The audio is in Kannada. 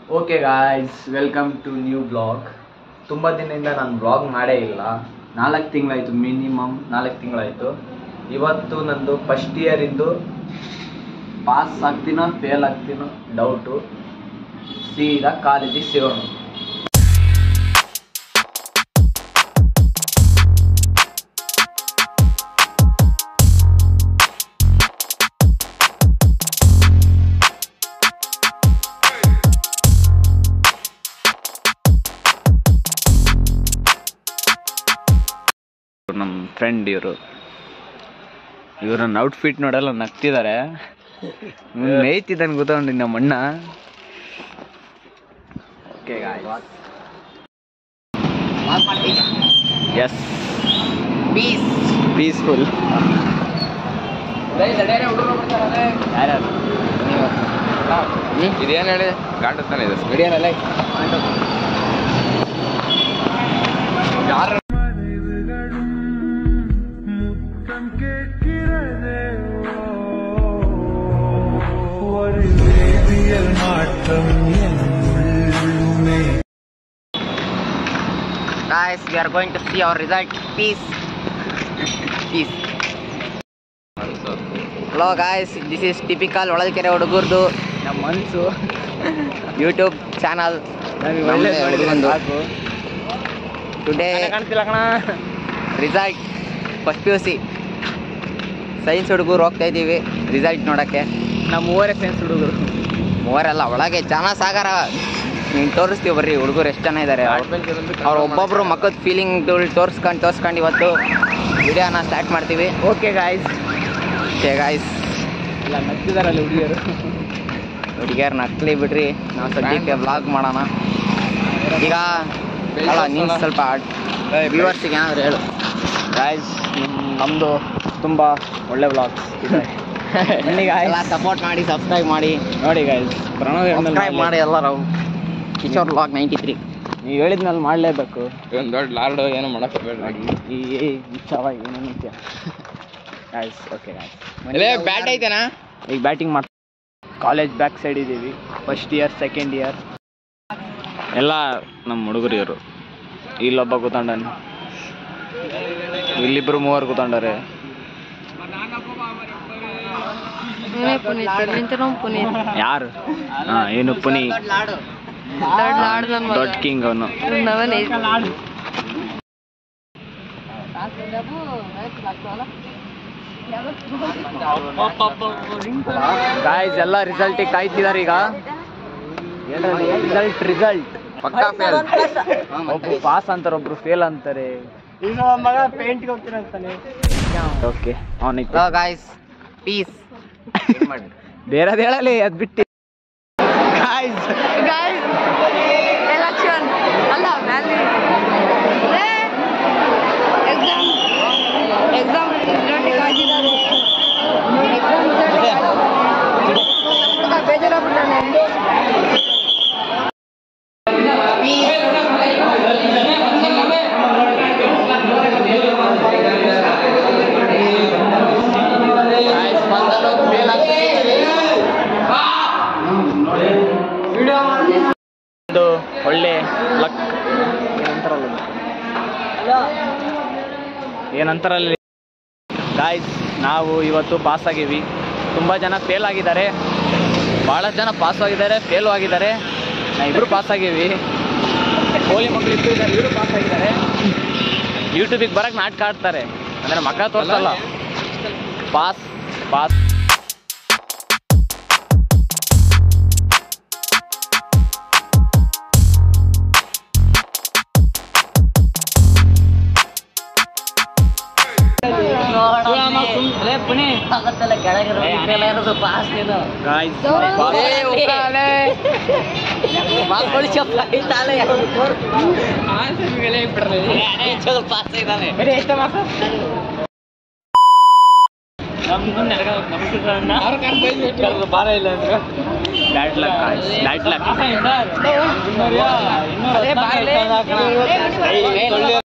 Okay guys welcome to new blog ತುಂಬ ದಿನದಿಂದ ನಾನು ಬ್ಲಾಗ್ ಮಾಡೇ ಇಲ್ಲ ನಾಲ್ಕು ತಿಂಗಳಾಯಿತು ಮಿನಿಮಮ್ ನಾಲ್ಕು ತಿಂಗಳಾಯಿತು ಇವತ್ತು ನಂದು ಫಸ್ಟ್ ಇಯರಿಂದು ಪಾಸ್ ಆಗ್ತೀನೋ ಫೇಲ್ ಆಗ್ತೀನೋ ಡೌಟು ಸೀದಾ ಕಾಲೇಜಿಗೆ ಸಿಗೋಣ ನಮ್ಮ ಫ್ರೆಂಡ್ ಇವರು ಇವ್ರ ನನ್ನ ಔಟ್ಫಿಟ್ ನೋಡೆಲ್ಲ ನಗ್ತಿದ್ದಾರೆ ಮೇಯ್ತಿದ್ದಾನೆ ಗೊತ್ತಗೊಂಡು ನಮ್ಮ ಅಣ್ಣ ಓಕೆ ಎಸ್ ಪೀಸ್ಫುಲ್ ಯಾರ್ಯಾರು ಇದೇನು ಹೇಳಿ ಗಾಂಡ ತಾನೆ ಇದೆ ಯಾರು Guys, we are going to see our result. Peace. Peace. Hello guys this is typical Holalkere ಹುಡುಗರ್ದು ನಮ್ಮ ಮನಸ್ಸು ಯೂಟ್ಯೂಬ್ ಚಾನಲ್ ನಮಗೆ ನಮ್ದೇ ಒಳ್ಳೇದು ಮಾಡಿದ್ರೆ ಹುಡುಗಂದು. ಸಾಕು ಟುಡೇ ಕಾಣ್ತಿಲ್ಲ ಕಣ result first P U C science ಹುಡುಗರು ಹೋಗ್ತಾ ಇದ್ದೀವಿ ರಿಸಲ್ಟ್ ನೋಡೋಕ್ಕೆ ನಮ್ಮ ಮೂವರೇ ಫ್ರೆಂಡ್ಸ್ ಹುಡುಗರು ಮೂವರೆಲ್ಲ ಒಳಗೆ ಜನ ಸಾಗರ ನೀನು ತೋರಿಸ್ತೀವಿ ಬರ್ರಿ ಹುಡುಗರು ಎಷ್ಟು ಜನ ಇದ್ದಾರೆ ಅವ್ರು ಒಬ್ಬೊಬ್ರು ಮಕ್ಕದ ಫೀಲಿಂಗ್ ತೋರಿಸ್ಕೊಂಡು ತೋರಿಸ್ಕೊಂಡು ಇವತ್ತು ವಿಡಿಯೋನ ಸ್ಟಾರ್ಟ್ ಮಾಡ್ತೀವಿ ಓಕೆ ಗಾಯ್ಸ್ ಓಕೆ ಗಾಯ್ಸ್ ಇಲ್ಲ ನಗ್ತಿದಾರಲ್ಲ ಹುಡುಗಿಯರು ಹುಡುಗಿಯರ್ ನಕ್ಲಿ ಬಿಡ್ರಿ ನಾವು ಸದ್ಯಕ್ಕೆ ವ್ಲಾಗ್ ಮಾಡೋಣ ಈಗ ಅಲ್ಲ ನೀನು ಸ್ವಲ್ಪ ವ್ಯೂವರ್ಸಿಗೆ ಏನಾದ್ರು ಹೇಳು ಗಾಯ್ಸ್ ನಮ್ಮದು ತುಂಬ ಒಳ್ಳೆ ಬ್ಲಾಗ್ಸ್ ಇದೆ ಬನ್ನಿ ಎಲ್ಲ ಗಾಯ್ಸ್ ಸಪೋರ್ಟ್ ಮಾಡಿ ಸಬ್ಸ್ಕ್ರೈಬ್ ಮಾಡಿ ನೋಡಿ ಗಾಯ್ಸ್ ಪ್ರಣವ್ ಸಬ್ಸ್ಕ್ರೈಬ್ ಮಾಡಿ ಎಲ್ಲರೂ ಕಿಶೋರ್ ವ್ಲಾಗ್ ನೈಂಟಿ ತ್ರೀ ನೀವು ಹೇಳಿದ್ಮೇಲೆ ಮಾಡಲೇಬೇಕು ಒಂದು ದೊಡ್ಡ ಲಾರ್ಡ್ ಏನು ಮಾಡಕ್ ಹೋಗ್ಬೇಡ್ರಿ ಈ ಈ ಇಚ್ಛಾವ ಏನು ನಿತ್ಯ ಗಾಯ್ಸ್ ಓಕೆ ಗಾಯ್ಸ್ ಇಲ್ಲೇ ಬ್ಯಾಟ್ ಐತೆನಾ ಈಗ ಬ್ಯಾಟಿಂಗ್ ಮಾಡ್ ಕಾಲೇಜ್ ಬ್ಯಾಕ್ ಸೈಡ್ ಇದ್ದೀವಿ ಫಸ್ಟ್ ಇಯರ್ ಸೆಕೆಂಡ್ ಇಯರ್ ಎಲ್ಲ ನಮ್ಮ ಹುಡುಗರು ಇವರು ಇಲ್ಲೊಬ್ಬ ಕೂತ್ಕೊಂಡಾನೆ ಇಲ್ಲಿಬ್ರು ಮೂವರು ಕೂತ್ಕೊಂಡಾರೆ ಇವನೇ ಪುನೀತ್ ನಿಂತಿರೋ ಪುನೀತ್ ಯಾರು ಹಾ ಏನು ಪುನಿ ದೊಡ್ಡ ಲಾಡ್ ನನ್ ಮಗ ದೊಡ್ಡ ಕಿಂಗ್ ಅವನು ನವನೇ ಗಾಯ್ಸ್ ಎಲ್ಲ ರಿಸಲ್ಟಿಗೆ ಕಾಯ್ತಿದ್ದಾರೆ ಈಗ ರಿಸಲ್ಟ್ ರಿಸಲ್ಟ್ ಪಕ್ಕಾ ಫೇಲ್ ಒಬ್ರು ಪಾಸ್ ಅಂತಾರೆ ಒಬ್ರು ಫೇಲ್ ಅಂತಾರೆ ಮಗ ಪೇಂಟ್ಗೆ ಹೋಗ್ತೀರಂತಾನೆ ಓಕೆ ಅವನಿಗೆ ಹಲೋ ಗಾಯ್ಸ್ ಪೀಸ್ ಬೇರೆದು ಹೇಳಲಿ ಅದ್ ಬಿಟ್ಟು ಗಾಯ್ಸ್ ಗಾಯ್ಸ್ ಎಲೆಕ್ಷನ್ ಅಲ್ಲ ವ್ಯಾಲಿ ಎಕ್ಸಾಮ್ ಎಕ್ಸಾಮ್ ರಿಸಲ್ಟಿಗೆ ಕಾಯ್ತಿದ್ದಾರೆ ಎಕ್ಸಾಮ್ ರಿಸಲ್ಟ್ ಬೇಜಾರಾಗ್ಬಿಟ್ಟಾನೆ ಒಂದು ಒಳ್ಳೆ ಲಕ್ ಏನಂತಾರಲ್ಲ ಏನಂತಾರಲ್ಲ ಗಾಯ್ಸ್ ನಾವು ಇವತ್ತು ಪಾಸ್ ಆಗೀವಿ ತುಂಬ ಜನ ಫೇಲ್ ಆಗಿದ್ದಾರೆ ಭಾಳ ಜನ ಪಾಸ್ ಆಗಿದ್ದಾರೆ ಫೇಲು ಆಗಿದ್ದಾರೆ ನಾ ಇಬ್ಬರು ಪಾಸ್ ಆಗೀವಿ ಕೋಲಿ ಮಕ್ಕಳು ಇಬ್ಬರು ಇದ್ದಾರೆ ಇವರು ಪಾಸ್ ಆಗಿದ್ದಾರೆ ಯೂಟ್ಯೂಬಿಗೆ ಬರಕ್ಕೆ ನಾಟಕ ಆಡ್ತಾರೆ ಅಂದರೆ ಮಕ್ಕ ತೋರಿಸಲ್ಲ pass pass guys bad luck bad luck